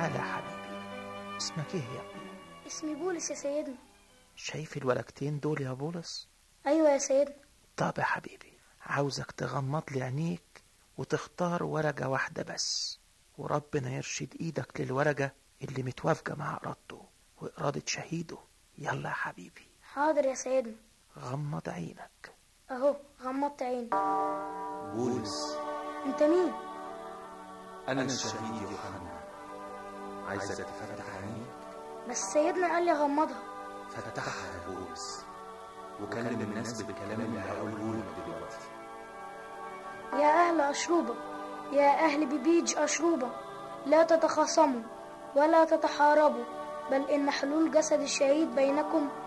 تعالى يا حبيبي اسمك ايه يا ابني اسمي بولس يا سيدنا شايف الورقتين دول يا بولس أيوة يا سيدنا طب يا حبيبي عاوزك تغمض لي عينيك وتختار ورقة واحدة بس وربنا يرشد ايدك للورقة اللي متوافقة مع إرادته وإرادة شهيده يلا يا حبيبي حاضر يا سيدنا غمض عينك أهو غمضت عيني بولس أنت مين؟ أنا الشهيد يوحنا عايزك تفتح عينيك بس سيدنا قال لي غمضها فتحها يا بولس وكلم الناس بالكلام اللي هقوله لك دلوقتي يا أهل أشروبة يا أهل ببيج أشروبة لا تتخاصموا ولا تتحاربوا بل إن حلول جسد الشهيد بينكم